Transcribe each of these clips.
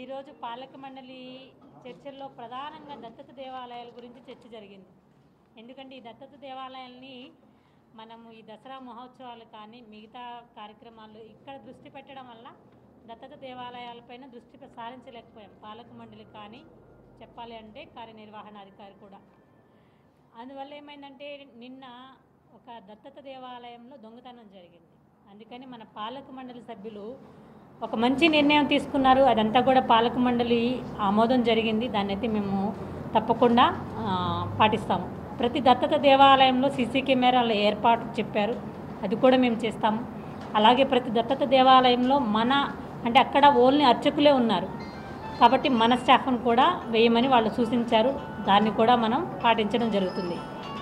ఈరోజు పాలక మండలి చర్చల్లో ప్రధానంగా దత్తత దేవాలయాల గురించి చర్చ జరిగింది ఎందుకంటే ఈ దత్తత దేవాలయాల్ని మనము ఈ దసరా మహోత్సవాలు కానీ మిగతా కార్యక్రమాలు ఇక్కడ దృష్టి పెట్టడం వల్ల దత్తత దేవాలయాలపైన దృష్టి సారించలేకపోయాం పాలక మండలి కానీ చెప్పాలి అంటే కార్యనిర్వహణాధికారి కూడా అందువల్ల ఏమైందంటే నిన్న ఒక దత్తత దేవాలయంలో దొంగతనం జరిగింది అందుకని మన పాలక మండలి సభ్యులు ఒక మంచి నిర్ణయం తీసుకున్నారు అదంతా కూడా పాలక మండలి ఆమోదం జరిగింది దాన్ని అయితే మేము తప్పకుండా ఆ, పాటిస్తాము ప్రతి దత్తత దేవాలయంలో సీసీ కెమెరాల ఏర్పాటు చెప్పారు అది కూడా మేము చేస్తాము అలాగే ప్రతి దత్తత దేవాలయంలో మన అంటే అక్కడ ఓన్లీ అర్చకులే ఉన్నారు కాబట్టి మన స్టాఫ్ను కూడా వేయమని వాళ్ళు సూచించారు దాన్ని కూడా మనం పాటించడం జరుగుతుంది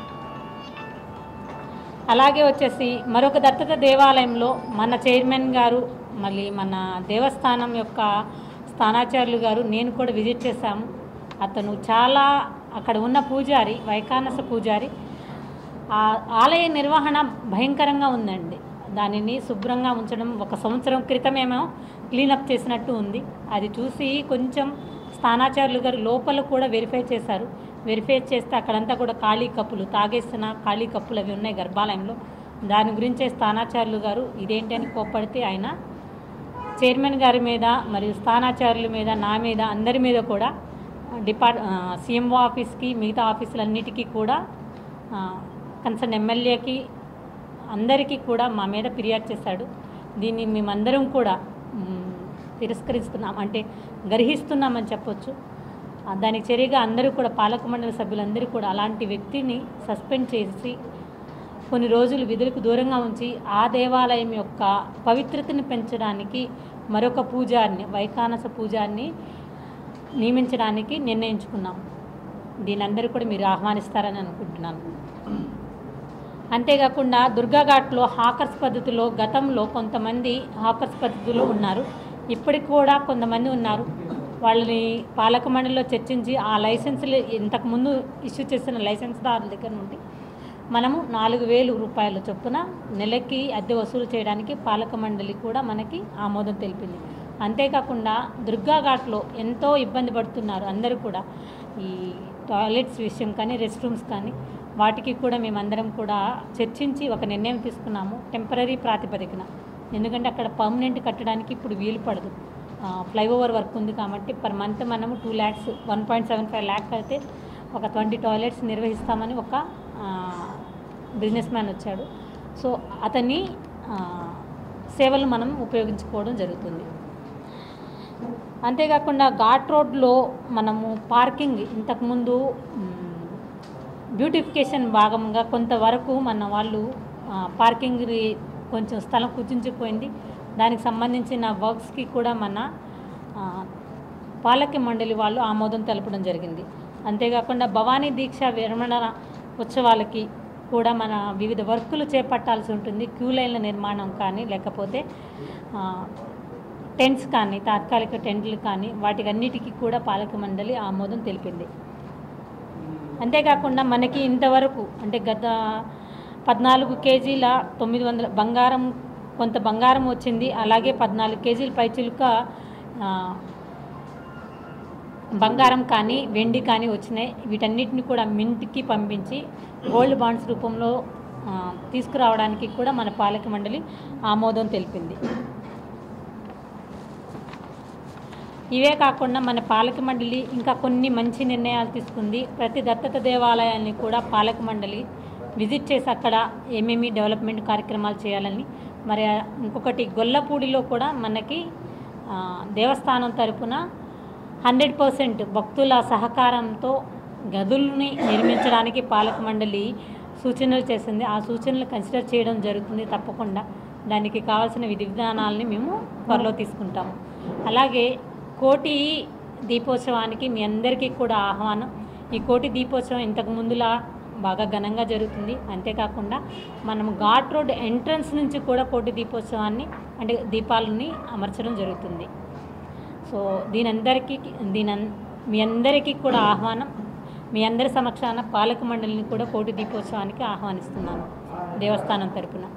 అలాగే వచ్చేసి మరొక దత్తత దేవాలయంలో మన చైర్మన్ గారు మళ్ళీ మన దేవస్థానం యొక్క స్థానాచార్యులు గారు నేను కూడా విజిట్ చేశాము అతను చాలా అక్కడ ఉన్న పూజారి వైకానస పూజారి ఆ ఆలయ నిర్వహణ భయంకరంగా ఉందండి దానిని శుభ్రంగా ఉంచడం ఒక సంవత్సరం క్రితమేమో క్లీనప్ చేసినట్టు ఉంది అది చూసి కొంచెం స్థానాచార్యులు గారు లోపల కూడా వెరిఫై చేశారు వెరిఫై చేస్తే అక్కడంతా కూడా ఖాళీ కప్పులు తాగేసిన ఖాళీ కప్పులు అవి ఉన్నాయి గర్భాలయంలో దాని గురించే స్థానాచార్యులు గారు ఇదేంటి అని కోప్పడితే ఆయన చైర్మన్ గారి మీద మరియు స్థానాచార్యుల మీద నా మీద అందరి మీద కూడా డిపార్ట్ సీఎంఓ ఆఫీస్కి మిగతా ఆఫీసులన్నిటికీ కూడా కన్సర్న్ ఎమ్మెల్యేకి అందరికీ కూడా మా మీద ఫిర్యాదు చేశాడు దీన్ని మేమందరం కూడా మ్, తిరస్కరిస్తున్నాం అంటే గర్హిస్తున్నామని చెప్పొచ్చు ఆ, దానికి చర్యగా అందరూ కూడా పాలక మండలి సభ్యులందరూ కూడా అలాంటి వ్యక్తిని సస్పెండ్ చేసి కొన్ని రోజులు విధులకు దూరంగా ఉంచి ఆ దేవాలయం యొక్క పవిత్రతని పెంచడానికి మరొక పూజారిని వైకానస పూజారిని నియమించడానికి నిర్ణయించుకున్నాం దీని అందరూ కూడా మీరు ఆహ్వానిస్తారని అనుకుంటున్నాను అంతేకాకుండా దుర్గాఘాట్లో హాకర్స్ పద్ధతిలో గతంలో కొంతమంది హాకర్స్ పద్ధతిలో ఉన్నారు ఇప్పటికి కూడా కొంతమంది ఉన్నారు వాళ్ళని పాలక మండలిలో చర్చించి ఆ లైసెన్సులు ఇంతకుముందు ఇష్యూ చేసిన లైసెన్స్దారుల దగ్గర నుండి మనము నాలుగు వేలు రూపాయల చొప్పున నెలకి అద్దె వసూలు చేయడానికి పాలక మండలి కూడా మనకి ఆమోదం తెలిపింది అంతేకాకుండా దుర్గాఘాట్లో ఎంతో ఇబ్బంది పడుతున్నారు అందరూ కూడా ఈ టాయిలెట్స్ విషయం కానీ రెస్ట్ రూమ్స్ కానీ వాటికి కూడా మేమందరం కూడా చర్చించి ఒక నిర్ణయం తీసుకున్నాము టెంపరీ ప్రాతిపదికన ఎందుకంటే అక్కడ పర్మనెంట్ కట్టడానికి ఇప్పుడు వీలు పడదు ఫ్లైఓవర్ వర్క్ ఉంది కాబట్టి పర్ మంత్ మనము two lakhs one point seven five lakh అయితే ఒక ట్వంటీ టాయిలెట్స్ నిర్వహిస్తామని ఒక బిజినెస్ మ్యాన్ వచ్చాడు సో అతని ఆ, సేవలు మనం ఉపయోగించుకోవడం జరుగుతుంది అంతేకాకుండా ఘాట్ రోడ్లో మనము పార్కింగ్ ఇంతకుముందు మ్, బ్యూటిఫికేషన్ భాగంగా కొంతవరకు మన వాళ్ళు ఆ, పార్కింగ్ రి- కొంచెం స్థలం కుచించిపోయింది దానికి సంబంధించిన వర్క్స్కి కూడా మన ఆ, పాలక మండలి వాళ్ళు ఆమోదం తెలపడం జరిగింది అంతేకాకుండా భవానీ దీక్ష విరమణ ఉత్సవాలకి కూడా మన వివిధ వర్కులు చేపట్టాల్సి ఉంటుంది క్యూ లైన్ల నిర్మాణం కానీ లేకపోతే ఆ, టెంట్స్ కానీ తాత్కాలిక టెంట్లు కానీ వాటికన్నిటికీ కూడా పాలక మండలి ఆమోదం తెలిపింది అంతేకాకుండా మనకి ఇంతవరకు అంటే గత పద్నాలుగు కేజీల తొమ్మిది వందల బంగారం కొంత బంగారం వచ్చింది అలాగే పద్నాలుగు కేజీల పైచిలుక ఆ, బంగారం కానీ వెండి కానీ వచ్చినాయి వీటన్నిటిని కూడా మింట్కి పంపించి గోల్డ్ బాండ్స్ రూపంలో ఆ, తీసుకురావడానికి కూడా మన పాలక మండలి ఆమోదం తెలిపింది ఇవే కాకుండా మన పాలక మండలి ఇంకా కొన్ని మంచి నిర్ణయాలు తీసుకుంది ప్రతి దత్తత దేవాలయాన్ని కూడా పాలక మండలి విజిట్ చేసి అక్కడ ఏమేమి డెవలప్మెంట్ కార్యక్రమాలు చేయాలని మరి ఆ ఇంకొకటి గొల్లపూడిలో కూడా మనకి ఆ, దేవస్థానం తరపున హండ్రెడ్ పర్సెంట్ భక్తుల సహకారంతో గదుల్ని నిర్మించడానికి పాలక మండలి సూచనలు చేసింది ఆ సూచనలు కన్సిడర్ చేయడం జరుగుతుంది తప్పకుండా దానికి కావాల్సిన విధి విధానాలని మేము త్వరలో తీసుకుంటాము అలాగే కోటి దీపోత్సవానికి మీ అందరికీ కూడా ఆహ్వానం ఈ కోటి దీపోత్సవం ఇంతకు ముందులా బాగా ఘనంగా జరుగుతుంది అంతేకాకుండా మనం ఘాట్ రోడ్ ఎంట్రన్స్ నుంచి కూడా కోటి దీపోత్సవాన్ని అంటే దీపాలని అమర్చడం జరుగుతుంది సో దీని అందరికీ దీని అన్- మీ అందరికీ కూడా ఆహ్వానం మీ అందరి సమక్షాన పాలక మండలిని కూడా కోటి దీపోత్సవానికి ఆహ్వానిస్తున్నాను దేవస్థానం తరపున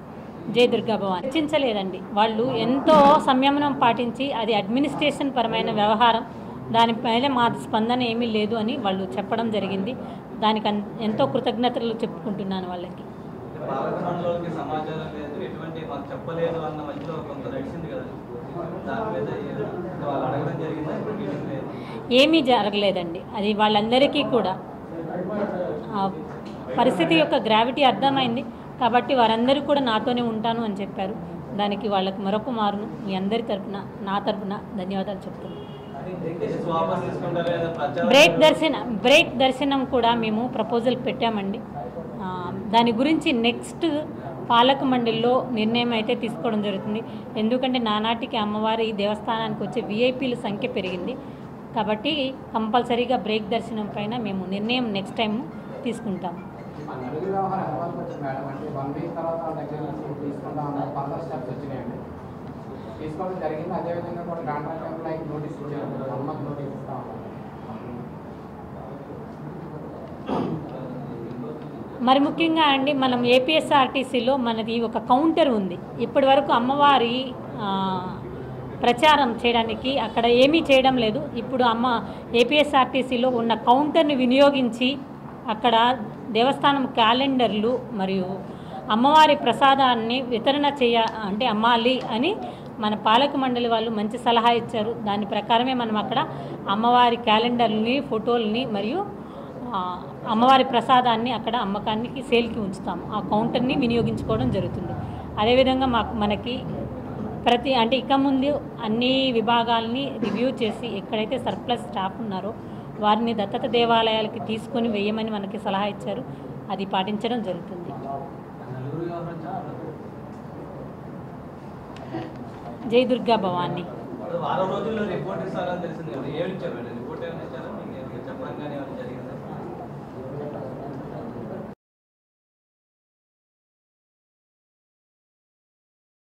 జై దుర్గా భవాన్ చర్చించలేదండి వాళ్ళు ఎంతో సంయమనం పాటించి అది అడ్మినిస్ట్రేషన్ పరమైన వ్యవహారం దానిపైన మా స్పందన ఏమీ లేదు అని వాళ్ళు చెప్పడం జరిగింది దానికి అన్- ఎంతో కృతజ్ఞతలు చెప్పుకుంటున్నాను వాళ్ళకి పాలక మండలికి సమాచారం లేదు ఎటువంటి మాకు చెప్పలేదు అన్న మధ్యలో కొంత నడిచింది కదా దాని మీద ఏ- వాళ్ళు అడగడం జరిగిందా ఇప్పుడు మీటింగ్ లేదు ఏమీ జరగలేదండి అది వాళ్ళందరికీ కూడా ఆ పరిస్థితి యొక్క గ్రావిటీ అర్థమైంది కాబట్టి వారందరూ కూడా నాతోనే ఉంటాను అని చెప్పారు దానికి వాళ్ళకి మరొక మారును మీ అందరి తరపున నా తరపున ధన్యవాదాలు చెప్తున్నాను కేసెస్ వాపస్ తీసుకుంటారా లేదా ప్రచారం బ్రేక్ దర్శనం బ్రేక్ దర్శనం కూడా మేము ప్రపోజల్ పెట్టామండి ఆ, దాని గురించి నెక్స్ట్ పాలక మండలిలో నిర్ణయం అయితే తీసుకోవడం జరుగుతుంది ఎందుకంటే నానాటికి అమ్మవారి దేవస్థానానికి వచ్చే విఐపీల సంఖ్య పెరిగింది కాబట్టి కంపల్సరీగా బ్రేక్ దర్శనం పైన మేము నిర్ణయం నెక్స్ట్ టైం తీసుకుంటాం ఆ నలుగురు వ్యవహారం ఎంతవరకు వచ్చింది మేడం అంటే వన్ వీక్ తర్వాత వాళ్ళ దగ్గర నుంచి తీసుకుందాం అన్న ఫర్దర్ స్టెప్స్ వచ్చినాయండి తీసుకోవడం జరిగింది అదేవిధంగా కూడా కాంట్రాక్ట్ ఎంప్లాయీకి నోటీస్ ఇచ్చారు అమ్మకి నోటీస్ ఇస్తా ఉన్నారు మరి ముఖ్యంగా అండి మనం ఏపీఎస్ఆర్టీసీలో మనది ఒక కౌంటర్ ఉంది ఇప్పటి వరకు అమ్మవారి ఆ, ప్రచారం చేయడానికి అక్కడ ఏమీ చేయడం లేదు ఇప్పుడు అమ్మ ఏపీఎస్ఆర్టీసీలో ఉన్న కౌంటర్ని వినియోగించి అక్కడ దేవస్థానం క్యాలెండర్లు మరియు అమ్మవారి ప్రసాదాన్ని వితరణ చేయ అంటే అమ్మాలి అని మన పాలక మండలి వాళ్ళు మంచి సలహా ఇచ్చారు దాని ప్రకారమే మనం అక్కడ అమ్మవారి క్యాలెండర్ని ఫోటోల్ని మరియు ఆ, అమ్మవారి ప్రసాదాన్ని అక్కడ అమ్మకానికి సేల్కి ఉంచుతాం ఆ కౌంటర్ని వినియోగించుకోవడం జరుగుతుంది అదేవిధంగా మాకు మనకి ప్రతి అంటే ఇక ముందు అన్ని విభాగాల్ని రివ్యూ చేసి ఎక్కడైతే సర్ప్లస్ స్టాఫ్ ఉన్నారో వారిని దత్తత దేవాలయాలకి తీసుకొని వేయమని మనకి సలహా ఇచ్చారు అది పాటించడం జరుగుతుంది నలుగురు వ్యవహారం చాలా జై దుర్గా భవానీ వారం రోజుల్లో రిపోర్ట్ ఇస్తారని తెలిసింది కదా ఏమి ఇచ్చారు మేడం